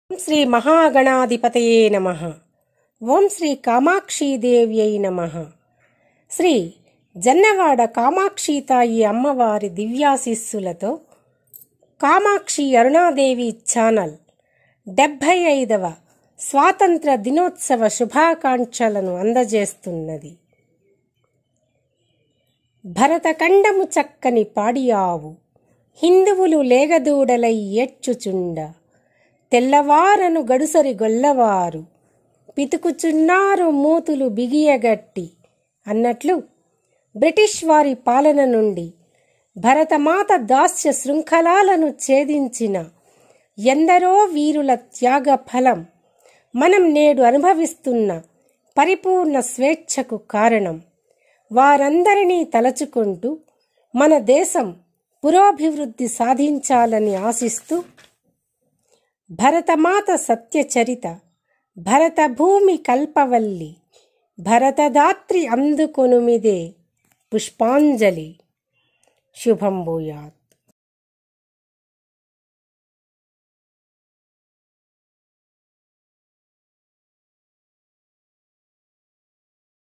ఓం శ్రీ మహాగణాధిపతయే నమ ఓం శ్రీ కామాక్షీదేవ్యై నమ శ్రీ జన్నవాడ కామాక్షితాయి అమ్మవారి దివ్యాశిస్సులతో కామాక్షి అరుణాదేవి ఛానల్ డెబ్భై ఐదవ స్వాతంత్ర దినోత్సవ శుభాకాంక్షలను అందజేస్తున్నది భరతఖండము చక్కని పాడియావు హిందువులు లేగదూడలై ఏడ్చుచుండ తెల్లవారను గడుసరి గొల్లవారు పితుకుచున్నారు మూతులు బిగియగట్టి అన్నట్లు బ్రిటిష్ వారి పాలన నుండి భరతమాత దాస్య శృంఖలాలను ఛేదించిన ఎందరో వీరుల త్యాగ ఫలం మనం నేడు అనుభవిస్తున్న పరిపూర్ణ స్వేచ్ఛకు కారణం వారందరినీ తలచుకుంటూ మన దేశం పురోభివృద్ధి సాధించాలని ఆశిస్తూ భరతమాత సత్యచరిత భరతభూమి కల్పవల్లి భరతదాత్రి అందుకొనుమిదే పుష్పాంజలి శుభం భూయాత్